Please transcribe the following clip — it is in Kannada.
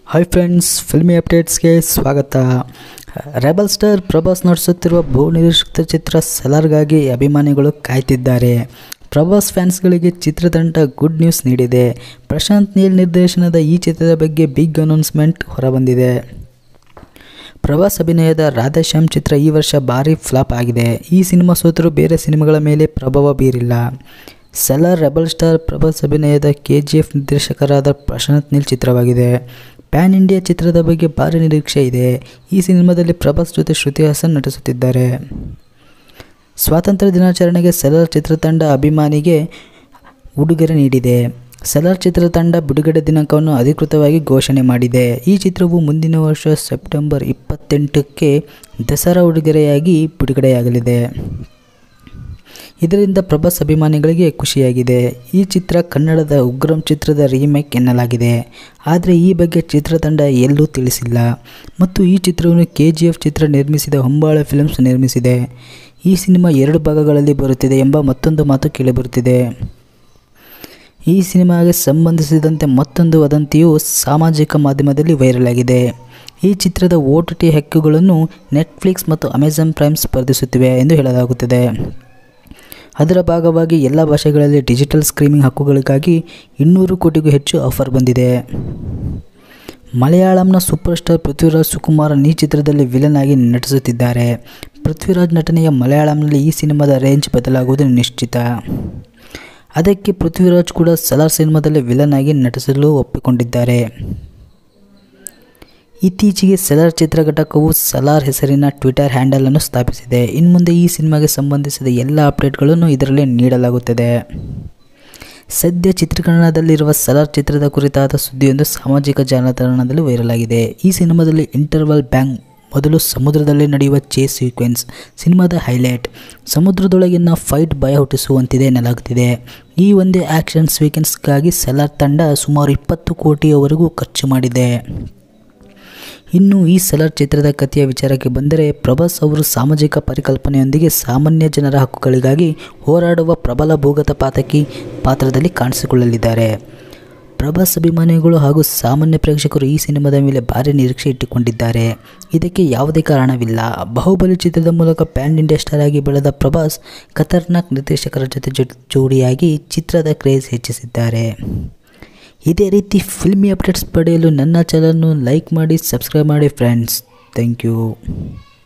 ಹಾಯ್ ಫ್ರೆಂಡ್ಸ್ ಫಿಲ್ಮಿ ಅಪ್ಡೇಟ್ಸ್ಗೆ ಸ್ವಾಗತ ರೆಬಲ್ ಸ್ಟಾರ್ ಪ್ರಭಾಸ್ ನಡೆಸುತ್ತಿರುವ ಬಹುನಿರೀಕ್ಷಿತ ಚಿತ್ರ ಸಲಾರ್ಗಾಗಿ ಅಭಿಮಾನಿಗಳು ಕಾಯ್ತಿದ್ದಾರೆ ಪ್ರಭಾಸ್ ಫ್ಯಾನ್ಸ್ಗಳಿಗೆ ಚಿತ್ರತಂಡ ಗುಡ್ ನ್ಯೂಸ್ ನೀಡಿದೆ ಪ್ರಶಾಂತ್ ನೀಲ್ ನಿರ್ದೇಶನದ ಈ ಚಿತ್ರದ ಬಗ್ಗೆ ಬಿಗ್ ಅನೌನ್ಸ್ಮೆಂಟ್ ಹೊರಬಂದಿದೆ ಪ್ರಭಾಸ್ ಅಭಿನಯದ ರಾಧೇಶ್ಯಾಮ್ ಚಿತ್ರ ಈ ವರ್ಷ ಭಾರಿ ಫ್ಲಾಪ್ ಆಗಿದೆ ಈ ಸಿನಿಮಾ ಸೋತರೂ ಬೇರೆ ಸಿನಿಮಾಗಳ ಮೇಲೆ ಪ್ರಭಾವ ಬೀರಿಲ್ಲ ಸಲಾರ್ ರೆಬಲ್ ಸ್ಟಾರ್ ಪ್ರಭಾಸ್ ಅಭಿನಯದ ಕೆ ಜಿ ಎಫ್ ನಿರ್ದೇಶಕರಾದ ಪ್ರಶಾಂತ್ ನೀಲ್ ಚಿತ್ರವಾಗಿದೆ ಪ್ಯಾನ್ ಇಂಡಿಯಾ ಚಿತ್ರದ ಬಗ್ಗೆ ಭಾರಿ ನಿರೀಕ್ಷೆ ಇದೆ ಈ ಸಿನಿಮಾದಲ್ಲಿ ಪ್ರಭಾಸ್ ಜೊತೆ ಶ್ರುತಿ ಹಾಸನ್ ನಟಿಸುತ್ತಿದ್ದಾರೆ ಸ್ವಾತಂತ್ರ್ಯ ದಿನಾಚರಣೆಗೆ ಸಲಾರ್ ಚಿತ್ರತಂಡ ಅಭಿಮಾನಿಗೆ ಉಡುಗೊರೆ ನೀಡಿದೆ ಸಲಾರ್ ಚಿತ್ರತಂಡ ಬಿಡುಗಡೆ ದಿನಾಂಕವನ್ನು ಅಧಿಕೃತವಾಗಿ ಘೋಷಣೆ ಮಾಡಿದೆ ಈ ಚಿತ್ರವು ಮುಂದಿನ ವರ್ಷ ಸೆಪ್ಟೆಂಬರ್ ಇಪ್ಪತ್ತೆಂಟಕ್ಕೆ ದಸರಾ ಉಡುಗೊರೆಯಾಗಿ ಬಿಡುಗಡೆಯಾಗಲಿದೆ ಇದರಿಂದ ಪ್ರಭಾಸ್ ಅಭಿಮಾನಿಗಳಿಗೆ ಖುಷಿಯಾಗಿದೆ ಈ ಚಿತ್ರ ಕನ್ನಡದ ಉಗ್ರಂ ಚಿತ್ರದ ರೀಮೇಕ್ ಎನ್ನಲಾಗಿದೆ ಆದರೆ ಈ ಬಗ್ಗೆ ಚಿತ್ರತಂಡ ಎಲ್ಲೂ ತಿಳಿಸಿಲ್ಲ ಮತ್ತು ಈ ಚಿತ್ರವನ್ನು ಕೆ ಜಿ ಎಫ್ ಚಿತ್ರ ನಿರ್ಮಿಸಿದ ಹೊಂಬಾಳೆ ಫಿಲ್ಮ್ಸ್ ನಿರ್ಮಿಸಿದೆ ಈ ಸಿನಿಮಾ ಎರಡು ಭಾಗಗಳಲ್ಲಿ ಬರುತ್ತಿದೆ ಎಂಬ ಮತ್ತೊಂದು ಮಾತು ಕೇಳಿಬರುತ್ತಿದೆ ಈ ಸಿನಿಮಾಗೆ ಸಂಬಂಧಿಸಿದಂತೆ ಮತ್ತೊಂದು ವದಂತಿಯು ಸಾಮಾಜಿಕ ಮಾಧ್ಯಮದಲ್ಲಿ ವೈರಲ್ ಆಗಿದೆ ಈ ಚಿತ್ರದ ಓ ಟಿ ಟಿ ಹಕ್ಕುಗಳನ್ನು ನೆಟ್ಫ್ಲಿಕ್ಸ್ ಮತ್ತು ಅಮೆಜಾನ್ ಪ್ರೈಮ್ ಸ್ಪರ್ಧಿಸುತ್ತಿವೆ ಎಂದು ಹೇಳಲಾಗುತ್ತದೆ ಅದರ ಭಾಗವಾಗಿ ಎಲ್ಲ ಭಾಷೆಗಳಲ್ಲಿ ಡಿಜಿಟಲ್ ಸ್ಕ್ರೀಮಿಂಗ್ ಹಕ್ಕುಗಳಿಗಾಗಿ ಇನ್ನೂರು ಕೋಟಿಗೂ ಹೆಚ್ಚು ಆಫರ್ ಬಂದಿದೆ ಮಲಯಾಳಂನ ಸೂಪರ್ ಸ್ಟಾರ್ ಪೃಥ್ವಿರಾಜ್ ಸುಕುಮಾರನ್ ಈ ಚಿತ್ರದಲ್ಲಿ ವಿಲನ್ ಆಗಿ ನಟಿಸುತ್ತಿದ್ದಾರೆ ಪೃಥ್ವಿರಾಜ್ ನಟನೆಯ ಮಲಯಾಳಂನಲ್ಲಿ ಈ ಸಿನಿಮಾದ ರೇಂಜ್ ಬದಲಾಗುವುದು ನಿಶ್ಚಿತ ಅದಕ್ಕೆ ಪೃಥ್ವಿರಾಜ್ ಕೂಡ ಸಲಾರ್ ಸಿನಿಮಾದಲ್ಲಿ ವಿಲನ್ ಆಗಿ ನಟಿಸಲು ಒಪ್ಪಿಕೊಂಡಿದ್ದಾರೆ ಇತ್ತೀಚೆಗೆ ಸಲಾರ್ ಚಿತ್ರ ಘಟಕವು ಸಲಾರ್ ಹೆಸರಿನ ಟ್ವಿಟರ್ ಹ್ಯಾಂಡಲನ್ನು ಸ್ಥಾಪಿಸಿದೆ ಇನ್ನು ಮುಂದೆ ಈ ಸಿನಿಮಾಗೆ ಸಂಬಂಧಿಸಿದ ಎಲ್ಲ ಅಪ್ಡೇಟ್ಗಳನ್ನು ಇದರಲ್ಲಿ ನೀಡಲಾಗುತ್ತದೆ ಸದ್ಯ ಚಿತ್ರೀಕರಣದಲ್ಲಿರುವ ಸಲಾರ್ ಚಿತ್ರದ ಕುರಿತಾದ ಸುದ್ದಿಯೊಂದು ಸಾಮಾಜಿಕ ಜಾಲತಾಣದಲ್ಲಿ ವೈರಲ್ ಆಗಿದೆ ಈ ಸಿನಿಮಾದಲ್ಲಿ ಇಂಟರ್ವಲ್ ಬ್ಯಾಂಗ್ ಮೊದಲು ಸಮುದ್ರದಲ್ಲಿ ನಡೆಯುವ ಚೇಸ್ ಸೀಕ್ವೆನ್ಸ್ ಸಿನಿಮಾದ ಹೈಲೈಟ್ ಸಮುದ್ರದೊಳಗಿನ ಫೈಟ್ ಭಯ ಹುಟ್ಟಿಸುವಂತಿದೆ ಎನ್ನಲಾಗುತ್ತಿದೆ ಈ ಒಂದೇ ಆ್ಯಕ್ಷನ್ ಸೀಕ್ವೆನ್ಸ್ಗಾಗಿ ಸಲಾರ್ ತಂಡ ಸುಮಾರು ಇಪ್ಪತ್ತು ಕೋಟಿಯವರೆಗೂ ಖರ್ಚು ಮಾಡಿದೆ ಇನ್ನು ಈ ಸಲಾರ್ ಚಿತ್ರದ ಕಥೆಯ ವಿಚಾರಕ್ಕೆ ಬಂದರೆ ಪ್ರಭಾಸ್ ಅವರು ಸಾಮಾಜಿಕ ಪರಿಕಲ್ಪನೆಯೊಂದಿಗೆ ಸಾಮಾನ್ಯ ಜನರ ಹಕ್ಕುಗಳಿಗಾಗಿ ಹೋರಾಡುವ ಪ್ರಬಲ ಭೂಗತ ಪಾತಕಿ ಪಾತ್ರದಲ್ಲಿ ಕಾಣಿಸಿಕೊಳ್ಳಲಿದ್ದಾರೆ ಪ್ರಭಾಸ್ ಅಭಿಮಾನಿಗಳು ಹಾಗೂ ಸಾಮಾನ್ಯ ಪ್ರೇಕ್ಷಕರು ಈ ಸಿನಿಮಾದ ಮೇಲೆ ಭಾರಿ ನಿರೀಕ್ಷೆ ಇಟ್ಟುಕೊಂಡಿದ್ದಾರೆ ಇದಕ್ಕೆ ಯಾವುದೇ ಕಾರಣವಿಲ್ಲ ಬಾಹುಬಲಿ ಚಿತ್ರದ ಮೂಲಕ ಪ್ಯಾನ್ ಇಂಡಿಯಾ ಸ್ಟಾರ್ ಆಗಿ ಬೆಳೆದ ಪ್ರಭಾಸ್ ಖತರ್ನಾಕ್ ನಿರ್ದೇಶಕರ ಜೊತೆ ಜೋಡಿಯಾಗಿ ಚಿತ್ರದ ಕ್ರೇಜ್ ಹೆಚ್ಚಿಸಿದ್ದಾರೆ ಇದೇ ರೀತಿ ಫಿಲ್ಮಿ ಅಪ್ಡೇಟ್ಸ್ ಪಡೆಯಲು ನನ್ನ ಚಾನಲ್ನು ಲೈಕ್ ಮಾಡಿ ಸಬ್ಸ್ಕ್ರೈಬ್ ಮಾಡಿ ಫ್ರೆಂಡ್ಸ್ ಥ್ಯಾಂಕ್ ಯು